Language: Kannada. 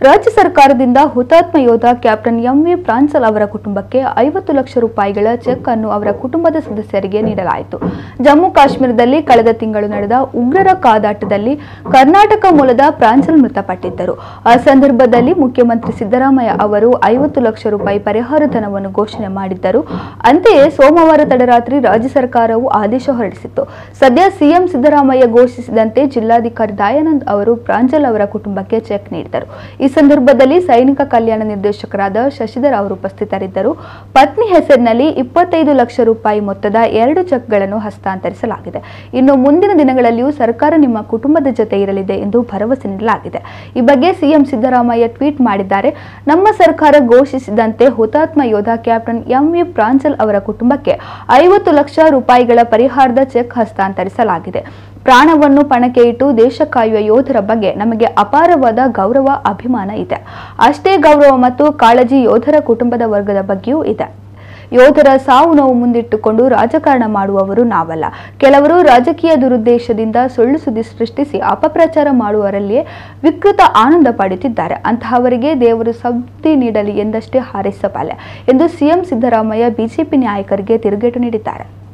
ರಾಜ್ಯ ಸರ್ಕಾರದಿಂದ ಹುತಾತ್ಮ ಯೋಧ ಕ್ಯಾಪ್ಟನ್ ಎಂವಿ ಪ್ರಾನ್ಸಲ್ ಅವರ ಕುಟುಂಬಕ್ಕೆ ಐವತ್ತು ಲಕ್ಷ ರೂಪಾಯಿಗಳ ಚೆಕ್ ಅನ್ನು ಅವರ ಕುಟುಂಬದ ಸದಸ್ಯರಿಗೆ ನೀಡಲಾಯಿತು ಜಮ್ಮು ಕಾಶ್ಮೀರದಲ್ಲಿ ಕಳೆದ ತಿಂಗಳು ನಡೆದ ಉಗ್ರರ ಕಾದಾಟದಲ್ಲಿ ಕರ್ನಾಟಕ ಮೂಲದ ಪ್ರಾನ್ಸಲ್ ಮೃತಪಟ್ಟಿದ್ದರು ಆ ಸಂದರ್ಭದಲ್ಲಿ ಮುಖ್ಯಮಂತ್ರಿ ಸಿದ್ದರಾಮಯ್ಯ ಅವರು ಐವತ್ತು ಲಕ್ಷ ರೂಪಾಯಿ ಪರಿಹಾರ ಧನವನ್ನು ಘೋಷಣೆ ಮಾಡಿದ್ದರು ಅಂತೆಯೇ ಸೋಮವಾರ ತಡರಾತ್ರಿ ರಾಜ್ಯ ಸರ್ಕಾರವು ಆದೇಶ ಹೊರಡಿಸಿತ್ತು ಸದ್ಯ ಸಿಎಂ ಸಿದ್ದರಾಮಯ್ಯ ಘೋಷಿಸಿದಂತೆ ಜಿಲ್ಲಾಧಿಕಾರಿ ದಯಾನಂದ್ ಅವರು ಪ್ರಾಂಜಲ್ ಅವರ ಕುಟುಂಬಕ್ಕೆ ಚೆಕ್ ನೀಡಿದರು ಈ ಸಂದರ್ಭದಲ್ಲಿ ಸೈನಿಕ ಕಲ್ಯಾಣ ನಿರ್ದೇಶಕರಾದ ಶಶಿಧರ್ ಅವರು ಉಪಸ್ಥಿತರಿದ್ದರು ಪತ್ನಿ ಹೆಸರಿನಲ್ಲಿ ಇಪ್ಪತ್ತೈದು ಲಕ್ಷ ರೂಪಾಯಿ ಮೊತ್ತದ ಎರಡು ಚೆಕ್ಗಳನ್ನು ಹಸ್ತಾಂತರಿಸಲಾಗಿದೆ ಇನ್ನು ಮುಂದಿನ ದಿನಗಳಲ್ಲಿಯೂ ಸರ್ಕಾರ ನಿಮ್ಮ ಕುಟುಂಬದ ಜೊತೆ ಇರಲಿದೆ ಎಂದು ಭರವಸೆ ನೀಡಲಾಗಿದೆ ಈ ಬಗ್ಗೆ ಸಿಎಂ ಸಿದ್ದರಾಮಯ್ಯ ಟ್ವೀಟ್ ಮಾಡಿದ್ದಾರೆ ನಮ್ಮ ಸರ್ಕಾರ ಘೋಷಿಸಿದಂತೆ ಹುತಾತ್ಮ ಯೋಧ ಕ್ಯಾಪ್ಟನ್ ಎಂವಿ ಪ್ರಾಂಚಲ್ ಅವರ ಕುಟುಂಬಕ್ಕೆ ಐವತ್ತು ಲಕ್ಷ ರೂಪಾಯಿಗಳ ಪರಿಹಾರದ ಚೆಕ್ ಹಸ್ತಾಂತರಿಸಲಾಗಿದೆ ಪ್ರಾಣವನ್ನು ಪಣಕ್ಕೆ ಇಟ್ಟು ದೇಶ ಕಾಯುವ ಯೋಧರ ಬಗ್ಗೆ ನಮಗೆ ಅಪಾರವಾದ ಗೌರವ ಅಭಿಮಾನ ಇದೆ ಅಷ್ಟೇ ಗೌರವ ಮತ್ತು ಕಾಳಜಿ ಯೋಧರ ಕುಟುಂಬದ ವರ್ಗದ ಬಗ್ಗೆಯೂ ಇದೆ ಯೋಧರ ಸಾವು ನೋವು ಮುಂದಿಟ್ಟುಕೊಂಡು ರಾಜಕಾರಣ ಮಾಡುವವರು ನಾವಲ್ಲ ಕೆಲವರು ರಾಜಕೀಯ ದುರುದ್ದೇಶದಿಂದ ಸುಳ್ಳು ಸುದ್ದಿ ಸೃಷ್ಟಿಸಿ ಅಪಪ್ರಚಾರ ಮಾಡುವವರಲ್ಲಿಯೇ ವಿಕೃತ ಆನಂದ ಪಡೆಯುತ್ತಿದ್ದಾರೆ ಅಂತಹವರಿಗೆ ದೇವರು ಸಬ್ತಿ ನೀಡಲಿ ಎಂದಷ್ಟೇ ಹಾರೈಸಬಲ್ಲೆ ಎಂದು ಸಿಎಂ ಸಿದ್ದರಾಮಯ್ಯ ಬಿಜೆಪಿ ನಾಯಕರಿಗೆ ತಿರುಗೇಟು ನೀಡಿದ್ದಾರೆ